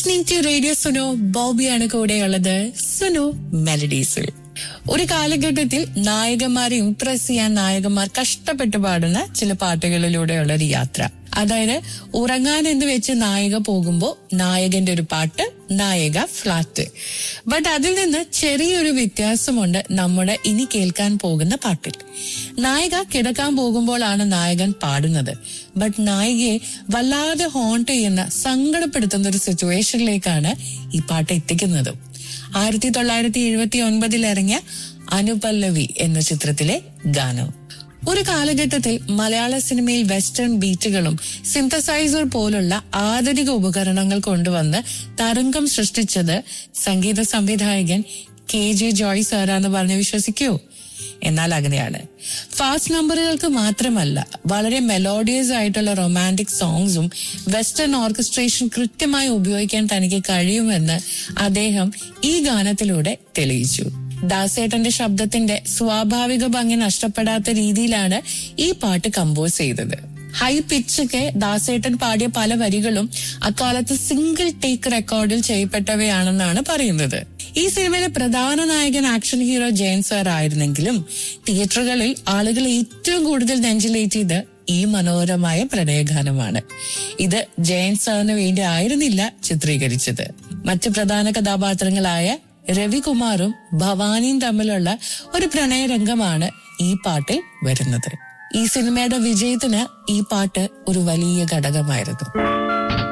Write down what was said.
listening to radio Suno ബോബിയാണ് കൂടെയുള്ളത് സുനോ മെലഡീസിൽ ഒരു കാലഘട്ടത്തിൽ നായകന്മാരെ ഇംപ്രസ് ചെയ്യാൻ നായകന്മാർ കഷ്ടപ്പെട്ട് പാടുന്ന ചില പാട്ടുകളിലൂടെയുള്ള ഒരു യാത്ര അതായത് ഉറങ്ങാൻ എന്ന് വെച്ച് നായിക പോകുമ്പോ നായകന്റെ ഒരു പാട്ട് നായക ഫ്ലാറ്റ് ബട്ട് അതിൽ നിന്ന് ചെറിയൊരു വ്യത്യാസമുണ്ട് നമ്മുടെ ഇനി കേൾക്കാൻ പോകുന്ന പാട്ടിൽ നായിക കിടക്കാൻ പോകുമ്പോഴാണ് നായകൻ പാടുന്നത് ബട്ട് നായികയെ വല്ലാതെ ഹോണ്ട് ചെയ്യുന്ന സങ്കടപ്പെടുത്തുന്ന ഒരു സിറ്റുവേഷനിലേക്കാണ് ഈ പാട്ട് എത്തിക്കുന്നത് ആയിരത്തി തൊള്ളായിരത്തി എഴുപത്തി ഒൻപതിൽ ഇറങ്ങിയ അനുപല്ലവി എന്ന ചിത്രത്തിലെ ഗാനം ഒരു കാലഘട്ടത്തിൽ മലയാള സിനിമയിൽ വെസ്റ്റേൺ ബീറ്റുകളും സിന്തസൈസർ പോലുള്ള ആധുനിക ഉപകരണങ്ങൾ കൊണ്ടുവന്ന് തരംഗം സൃഷ്ടിച്ചത് സംഗീത സംവിധായകൻ കെ ജെ ജോയ് സാറാന്ന് പറഞ്ഞ് വിശ്വസിക്കൂ എന്നാൽ അങ്ങനെയാണ് ഫാസ്റ്റ് നമ്പറുകൾക്ക് മാത്രമല്ല വളരെ മെലോഡിയസ് ആയിട്ടുള്ള റൊമാൻറ്റിക് സോങ്സും വെസ്റ്റേൺ ഓർക്കസ്ട്രേഷൻ കൃത്യമായി ഉപയോഗിക്കാൻ തനിക്ക് കഴിയുമെന്ന് അദ്ദേഹം ഈ ഗാനത്തിലൂടെ തെളിയിച്ചു ദാസേട്ടന്റെ ശബ്ദത്തിന്റെ സ്വാഭാവിക ഭംഗി നഷ്ടപ്പെടാത്ത രീതിയിലാണ് ഈ പാട്ട് കമ്പോസ് ചെയ്തത് ഹൈ പിച്ചൊക്കെ ദാസേട്ടൻ പാടിയ പല വരികളും അക്കാലത്ത് സിംഗിൾ ടേക്ക് റെക്കോർഡിൽ ചെയ്യപ്പെട്ടവയാണെന്നാണ് പറയുന്നത് ഈ സിനിമയിലെ പ്രധാന നായകൻ ആക്ഷൻ ഹീറോ ജയൻ സാർ ആയിരുന്നെങ്കിലും തിയേറ്ററുകളിൽ ആളുകൾ ഏറ്റവും കൂടുതൽ നെഞ്ചിലേറ്റിയത് ഈ മനോഹരമായ പ്രണയഗാനമാണ് ഇത് ജയൻ സാറിന് വേണ്ടി ആയിരുന്നില്ല ചിത്രീകരിച്ചത് മറ്റ് പ്രധാന കഥാപാത്രങ്ങളായ രവികുമാറും ഭവാനിയും തമ്മിലുള്ള ഒരു പ്രണയരംഗമാണ് ഈ പാട്ടിൽ വരുന്നത് ഈ സിനിമയുടെ വിജയത്തിന് ഈ പാട്ട് ഒരു വലിയ ഘടകമായിരുന്നു